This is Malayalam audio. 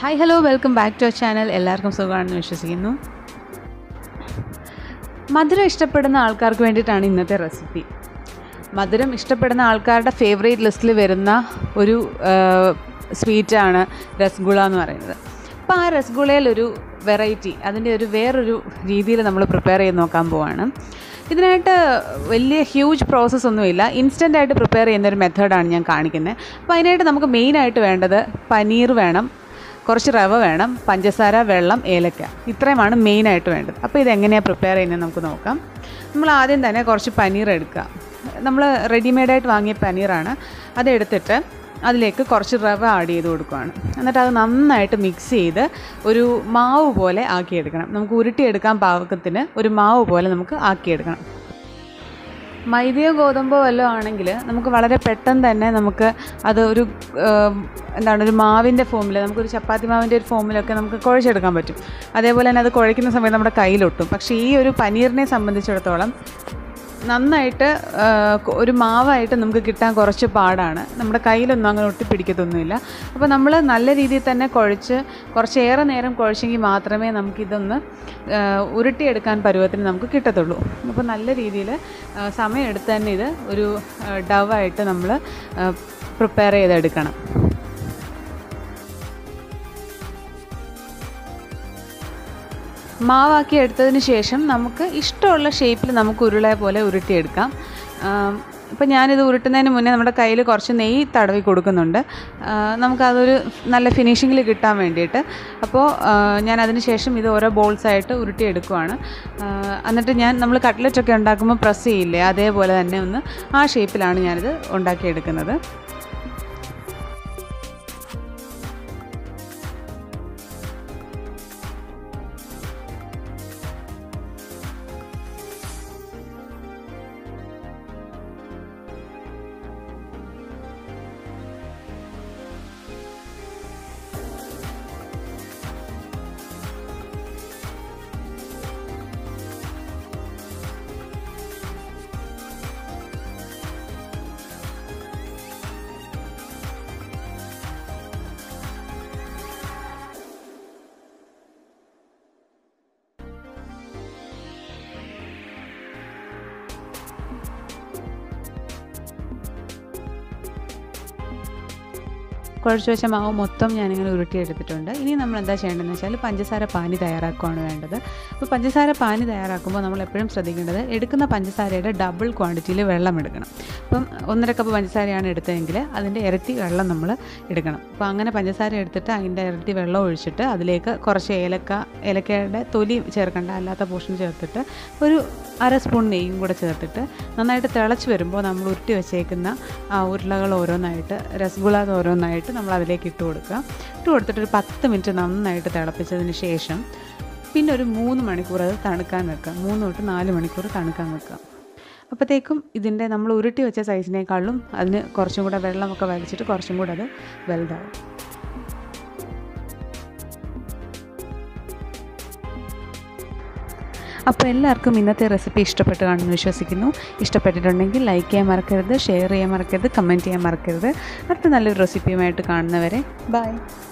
hi hello welcome back to our channel എല്ലാവർക്കും സുഖമാണെന്ന് വിശ്വസിക്കുന്നു മധുരം ഇഷ്ടപ്പെടുന്ന ആൾക്കാർക്ക് വേണ്ടിയിട്ടാണ് ഇന്നത്തെ റെസിപ്പി മധുരം ഇഷ്ടപ്പെടുന്ന ആൾക്കാരുടെ ഫേവറേറ്റ് ലിസ്റ്റിൽ വരുന്ന ഒരു സ്വീറ്റാണ് രസഗുള എന്ന് പറയുന്നത് അപ്പോൾ ആ രസഗുളയിലൊരു വെറൈറ്റി അതിൻ്റെ ഒരു വേറൊരു രീതിയിൽ നമ്മൾ പ്രിപ്പയർ ചെയ്ത് നോക്കാൻ പോവാണ് ഇതിനായിട്ട് വലിയ ഹ്യൂജ് പ്രോസസ്സ് ഒന്നുമില്ല ഇൻസ്റ്റൻ്റ് ആയിട്ട് പ്രിപ്പയർ ചെയ്യുന്ന ഒരു മെത്തേഡാണ് ഞാൻ കാണിക്കുന്നത് അപ്പോൾ അതിനായിട്ട് നമുക്ക് മെയിനായിട്ട് വേണ്ടത് പനീർ വേണം കുറച്ച് റവ വേണം പഞ്ചസാര വെള്ളം ഏലക്ക ഇത്രയുമാണ് മെയിനായിട്ട് വേണ്ടത് അപ്പോൾ ഇതെങ്ങനെയാണ് പ്രിപ്പയർ ചെയ്യുന്നത് നമുക്ക് നോക്കാം നമ്മൾ ആദ്യം തന്നെ കുറച്ച് പനീർ എടുക്കുക നമ്മൾ റെഡിമെയ്ഡായിട്ട് വാങ്ങിയ പനീറാണ് അതെടുത്തിട്ട് അതിലേക്ക് കുറച്ച് റവ ആഡ് ചെയ്ത് കൊടുക്കുകയാണ് എന്നിട്ട് അത് നന്നായിട്ട് മിക്സ് ചെയ്ത് ഒരു മാവ് പോലെ ആക്കിയെടുക്കണം നമുക്ക് ഉരുട്ടിയെടുക്കാൻ പാകത്തിന് ഒരു മാവ് പോലെ നമുക്ക് ആക്കിയെടുക്കണം മൈദയോ ഗോതമ്പോ വല്ലതും ആണെങ്കിൽ നമുക്ക് വളരെ പെട്ടെന്ന് തന്നെ നമുക്ക് അത് ഒരു എന്താണ് ഒരു മാവിൻ്റെ ഫോമിൽ നമുക്കൊരു ചപ്പാത്തി മാവിൻ്റെ ഒരു ഫോമിലൊക്കെ നമുക്ക് കുഴച്ചെടുക്കാൻ പറ്റും അതേപോലെ തന്നെ അത് കുഴയ്ക്കുന്ന സമയത്ത് നമ്മുടെ കയ്യിലൊട്ടും പക്ഷേ ഈ ഒരു പനീറിനെ സംബന്ധിച്ചിടത്തോളം നന്നായിട്ട് ഒരു മാവായിട്ട് നമുക്ക് കിട്ടാൻ കുറച്ച് പാടാണ് നമ്മുടെ കയ്യിലൊന്നും അങ്ങനെ ഒട്ടിപ്പിടിക്കത്തൊന്നുമില്ല അപ്പോൾ നമ്മൾ നല്ല രീതിയിൽ തന്നെ കുഴച്ച് കുറച്ചേറെ നേരം കുഴച്ചെങ്കിൽ മാത്രമേ നമുക്കിതൊന്ന് ഉരുട്ടിയെടുക്കാൻ പരുവത്തിന് നമുക്ക് കിട്ടത്തുള്ളൂ അപ്പോൾ നല്ല രീതിയിൽ സമയമെടുത്ത് തന്നെ ഇത് ഒരു ഡവായിട്ട് നമ്മൾ പ്രിപ്പയർ ചെയ്തെടുക്കണം മാവാക്കി എടുത്തതിന് ശേഷം നമുക്ക് ഇഷ്ടമുള്ള ഷേപ്പിൽ നമുക്ക് ഉരുളയെ പോലെ ഉരുട്ടിയെടുക്കാം ഇപ്പോൾ ഞാനിത് ഉരുട്ടുന്നതിന് മുന്നേ നമ്മുടെ കയ്യിൽ കുറച്ച് നെയ്യ് തടവി കൊടുക്കുന്നുണ്ട് നമുക്കതൊരു നല്ല ഫിനിഷിങ്ങിൽ കിട്ടാൻ വേണ്ടിയിട്ട് അപ്പോൾ ഞാൻ അതിന് ശേഷം ഇത് ഓരോ ബോൾസായിട്ട് ഉരുട്ടിയെടുക്കുവാണ് എന്നിട്ട് ഞാൻ നമ്മൾ കട്ട്ലറ്റൊക്കെ ഉണ്ടാക്കുമ്പോൾ പ്രസ് ചെയ്യില്ലേ അതേപോലെ തന്നെ ഒന്ന് ആ ഷേപ്പിലാണ് ഞാനിത് ഉണ്ടാക്കിയെടുക്കുന്നത് കുഴച്ച് വെച്ച മാവ് മൊത്തം ഞാനിങ്ങനെ ഉരുട്ടിയെടുത്തിട്ടുണ്ട് ഇനി നമ്മൾ എന്താ ചെയ്യേണ്ടതെന്ന് വെച്ചാൽ പഞ്ചസാര പാനി തയ്യാറാക്കുകയാണ് വേണ്ടത് അപ്പോൾ പഞ്ചസാര പാനി തയ്യാറാക്കുമ്പോൾ നമ്മൾ എപ്പോഴും ശ്രദ്ധിക്കേണ്ടത് എടുക്കുന്ന പഞ്ചസാരയുടെ ഡബിൾ ക്വാണ്ടിറ്റിയിൽ വെള്ളം എടുക്കണം അപ്പം ഒന്നര കപ്പ് പഞ്ചസാരയാണ് എടുത്തതെങ്കിൽ അതിൻ്റെ ഇരട്ടി വെള്ളം നമ്മൾ എടുക്കണം അപ്പോൾ അങ്ങനെ പഞ്ചസാര എടുത്തിട്ട് അതിൻ്റെ ഇരട്ടി വെള്ളം ഒഴിച്ചിട്ട് അതിലേക്ക് കുറച്ച് ഏലക്ക ഏലക്കയുടെ തൊലി ചേർക്കേണ്ട അല്ലാത്ത പോർഷൻ ചേർത്തിട്ട് ഒരു അര സ്പൂൺ നെയ്യും കൂടെ ചേർത്തിട്ട് നന്നായിട്ട് തിളച്ച് വരുമ്പോൾ നമ്മൾ ഉരുട്ടി വെച്ചേക്കുന്ന ആ ഉരുളകൾ ഓരോന്നായിട്ട് രസഗുള ഓരോന്നായിട്ട് നമ്മൾ അതിലേക്ക് ഇട്ട് കൊടുക്കുക ഇട്ട് കൊടുത്തിട്ട് ഒരു പത്ത് മിനിറ്റ് നന്നായിട്ട് തിളപ്പിച്ചതിന് ശേഷം പിന്നെ ഒരു മൂന്ന് മണിക്കൂർ അത് തണുക്കാൻ വെക്കുക മൂന്ന് തൊട്ട് നാല് മണിക്കൂർ തണുക്കാൻ വെക്കുക അപ്പോഴത്തേക്കും ഇതിൻ്റെ നമ്മൾ ഉരുട്ടി വെച്ച സൈസിനേക്കാളും അതിന് കുറച്ചും കൂടെ വെള്ളമൊക്കെ വലിച്ചിട്ട് കുറച്ചും കൂടെ അത് വലുതാവും അപ്പോൾ എല്ലാവർക്കും ഇന്നത്തെ റെസിപ്പി ഇഷ്ടപ്പെട്ട് കാണുമെന്ന് വിശ്വസിക്കുന്നു ഇഷ്ടപ്പെട്ടിട്ടുണ്ടെങ്കിൽ ലൈക്ക് ചെയ്യാൻ മറക്കരുത് ഷെയർ ചെയ്യാൻ മറക്കരുത് കമൻറ്റ് ചെയ്യാൻ മറക്കരുത് അടുത്ത നല്ലൊരു റെസിപ്പിയുമായിട്ട് കാണുന്നവരെ ബൈ